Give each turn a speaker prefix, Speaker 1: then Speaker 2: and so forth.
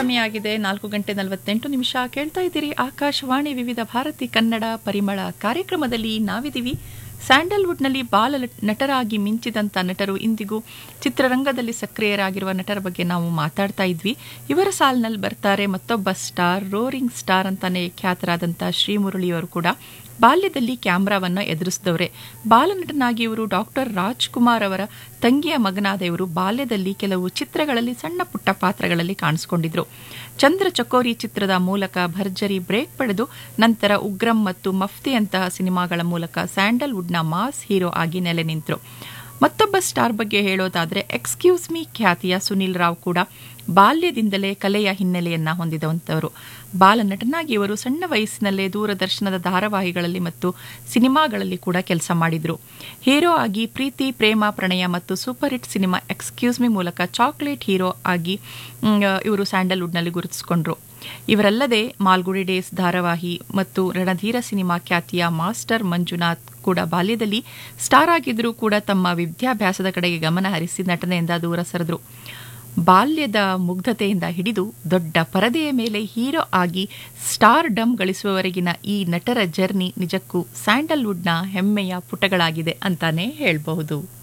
Speaker 1: ಸಮಯ ಆಗಿದೆ ನಾಲ್ಕು ಗಂಟೆ ನಲವತ್ತೆಂಟು ನಿಮಿಷ ಕೇಳ್ತಾ ಇದ್ದೀರಿ ಆಕಾಶವಾಣಿ ವಿವಿಧ ಭಾರತಿ ಕನ್ನಡ ಪರಿಮಳ ಕಾರ್ಯಕ್ರಮದಲ್ಲಿ ನಾವಿದ್ದೀವಿ ಸ್ಯಾಂಡಲ್ವುಡ್ನಲ್ಲಿ ಬಾಲ ನಟರಾಗಿ ಮಿಂಚಿದಂಥ ನಟರು ಇಂದಿಗೂ ಚಿತ್ರರಂಗದಲ್ಲಿ ಸಕ್ರಿಯರಾಗಿರುವ ನಟರ ಬಗ್ಗೆ ನಾವು ಮಾತಾಡ್ತಾ ಇದ್ವಿ ಇವರ ಸಾಲಿನಲ್ಲಿ ಬರ್ತಾರೆ ಮತ್ತೊಬ್ಬ ಸ್ಟಾರ್ ರೋರಿಂಗ್ ಸ್ಟಾರ್ ಅಂತಾನೆ ಖ್ಯಾತರಾದಂಥ ಶ್ರೀಮುರಳಿಯವರು ಕೂಡ ಬಾಲ್ಯದಲ್ಲಿ ಕ್ಯಾಮ್ರಾವನ್ನು ಎದುರಿಸಿದವರೇ ಬಾಲನಟನಾಗಿ ಇವರು ಡಾಕ್ಟರ್ ರಾಜ್ಕುಮಾರ್ ಅವರ ತಂಗಿಯ ಮಗನಾದ ಇವರು ಬಾಲ್ಯದಲ್ಲಿ ಕೆಲವು ಚಿತ್ರಗಳಲ್ಲಿ ಸಣ್ಣ ಪುಟ್ಟ ಪಾತ್ರಗಳಲ್ಲಿ ಕಾಣಿಸಿಕೊಂಡಿದ್ರು ಚಂದ್ರ ಚಕೋರಿ ಚಿತ್ರದ ಮೂಲಕ ಭರ್ಜರಿ ಬ್ರೇಕ್ ಪಡೆದು ನಂತರ ಉಗ್ರಂ ಮತ್ತು ಮಫ್ತಿಯಂತಹ ಸಿನಿಮಾಗಳ ಮೂಲಕ ಸ್ಯಾಂಡಲ್ವುಡ್ನ ಮಾಸ್ ಹೀರೋ ಆಗಿ ನೆಲೆ ನಿಂತರು ಮತ್ತೊಬ್ಬ ಸ್ಟಾರ್ ಬಗ್ಗೆ ಹೇಳೋದಾದ್ರೆ ಎಕ್ಸ್ಕ್ಯೂಸ್ ಮೀ ಖ್ಯಾತಿಯ ಸುನಿಲ್ ರಾವ್ ಕೂಡ ಬಾಲ್ಯದಿಂದಲೇ ಕಲೆಯ ಹಿನ್ನೆಲೆಯನ್ನ ಹೊಂದಿದಂಥವರು ಬಾಲನಟನಾಗಿ ಇವರು ಸಣ್ಣ ವಯಸ್ಸಿನಲ್ಲೇ ದೂರದರ್ಶನದ ಧಾರಾವಾಹಿಗಳಲ್ಲಿ ಮತ್ತು ಸಿನಿಮಾಗಳಲ್ಲಿ ಕೂಡ ಕೆಲಸ ಮಾಡಿದ್ರು ಹೀರೋ ಆಗಿ ಪ್ರೀತಿ ಪ್ರೇಮ ಪ್ರಣಯ ಮತ್ತು super hit cinema excuse me ಮೂಲಕ ಚಾಕ್ಲೇಟ್ ಹೀರೋ ಆಗಿ ಇವರು ಸ್ಯಾಂಡಲ್ವುಡ್ನಲ್ಲಿ ಗುರುತಿಸಿಕೊಂಡ್ರು ಇವರಲ್ಲದೆ ಮಾಲ್ಗುಡಿ ಡೇಸ್ ಧಾರಾವಾಹಿ ಮತ್ತು ರಣಧೀರ ಸಿನಿಮಾ ಖ್ಯಾತಿಯ ಮಾಸ್ಟರ್ ಮಂಜುನಾಥ್ ಕೂಡ ಬಾಲ್ಯದಲ್ಲಿ ಸ್ಟಾರ್ ಆಗಿದ್ರೂ ಕೂಡ ತಮ್ಮ ವಿದ್ಯಾಭ್ಯಾಸದ ಕಡೆಗೆ ಗಮನ ಹರಿಸಿ ನಟನೆಯಿಂದ ದೂರ ಸರಿದ್ರು ಬಾಲ್ಯದ ಮುಗ್ಧತೆಯಿಂದ ಹಿಡಿದು ದೊಡ್ಡ ಪರದೆಯ ಮೇಲೆ ಹೀರೋ ಆಗಿ ಸ್ಟಾರ್ ಡಮ್ ಗಳಿಸುವವರೆಗಿನ ಈ ನಟರ ಜರ್ನಿ ನಿಜಕ್ಕೂ ಸ್ಯಾಂಡಲ್ವುಡ್ನ ಹೆಮ್ಮೆಯ ಪುಟಗಳಾಗಿದೆ ಅಂತಾನೆ ಹೇಳಬಹುದು